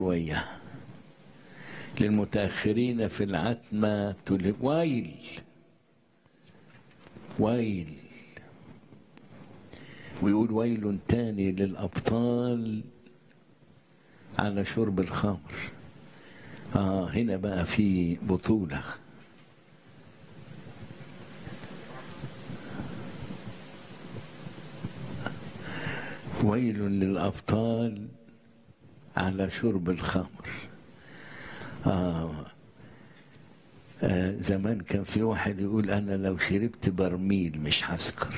وياه للمتأخرين في العتمة تل... ويل ويل ويقول ويل تاني للأبطال على شرب الخمر آه هنا بقى في بطولة ويل للأبطال على شرب الخمر آه. آه زمان كان في واحد يقول أنا لو شربت برميل مش هسكر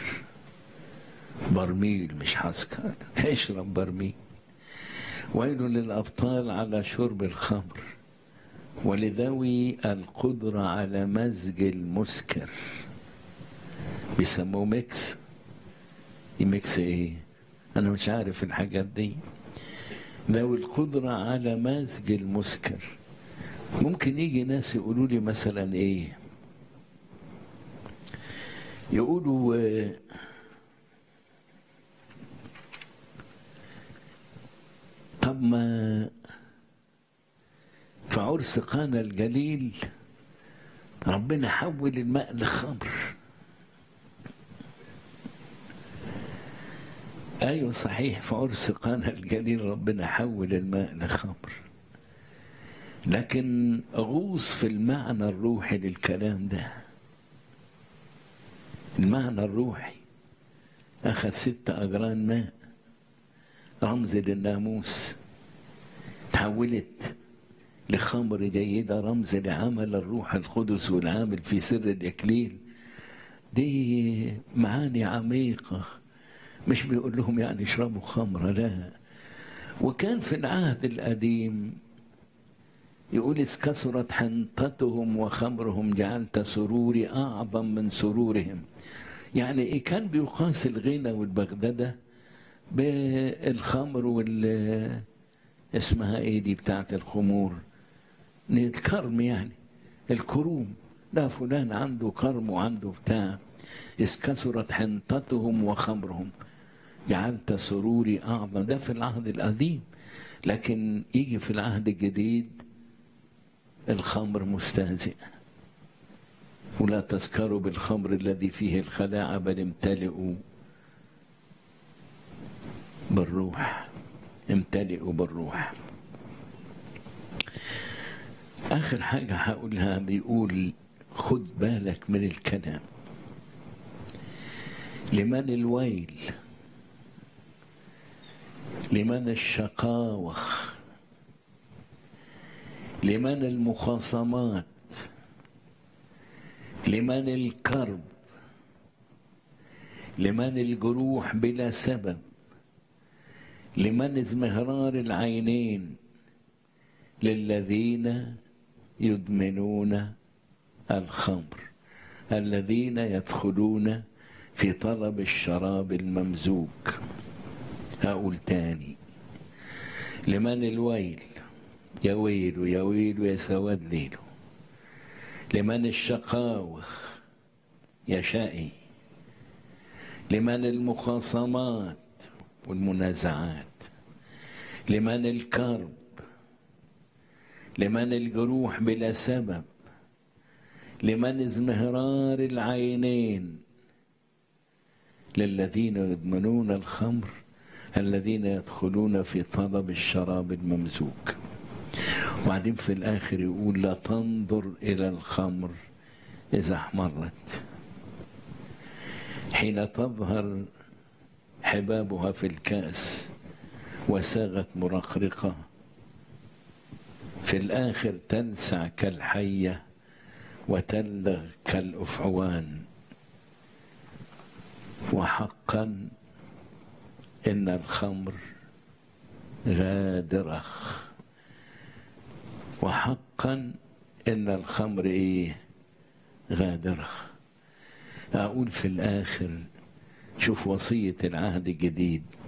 برميل مش هسكر اشرب برميل ويل للأبطال على شرب الخمر ولذوي القدرة على مزج المسكر بيسموه ميكس ميكس ايه انا مش عارف الحاجات دي ذوي القدرة على مزج المسكر ممكن يجي ناس يقولوا لي مثلا ايه يقولوا طب ما في عرس قانا الجليل ربنا حول الماء لخمر ايوه صحيح في عرس قانا الجليل ربنا حول الماء لخمر لكن غوص في المعنى الروحي للكلام ده المعنى الروحي اخذ ست اجران ماء رمز للناموس تحولت لخمر جيدة رمز لعمل الروح القدس والعامل في سر الإكليل دي معاني عميقة مش بيقول لهم يعني اشربوا خمرة لا وكان في العهد القديم يقول إذ كثرت حنطتهم وخمرهم جعلت سروري أعظم من سرورهم يعني إيه كان بيقاس الغنى والبغدادة بالخمر وال اسمها ايه دي بتاعت الخمور الكرم يعني الكروم لا فلان عنده كرم وعنده بتاع إذ كثرت حنطتهم وخمرهم جعلت سروري أعظم ده في العهد القديم لكن يجي في العهد الجديد الخمر مستهزئ ولا تسكروا بالخمر الذي فيه الخلاعة بل امتلئوا بالروح امتلئوا بالروح آخر حاجة هقولها بيقول خد بالك من الكلام لمن الويل لمن الشقاوة لمن المخاصمات لمن الكرب لمن الجروح بلا سبب لمن ازمهرار العينين للذين يدمنون الخمر الذين يدخلون في طلب الشراب الممزوج هقول تاني لمن الويل يا ويل يا ويل يا سواد ليله لمن الشقاوة يا شقي لمن المخاصمات والمنازعات لمن الكرب لمن الجروح بلا سبب لمن ازمهرار العينين للذين يدمنون الخمر الذين يدخلون في طلب الشراب الممزوج وبعدين في الآخر يقول لا تنظر إلى الخمر إذا احمرت حين تظهر حبابها في الكأس وساغت مرقرقة في الآخر تلسع كالحية وتلغ كالأفعوان وحقا إن الخمر غادرة وحقا إن الخمر إيه غادرة أقول في الآخر شوف وصية العهد الجديد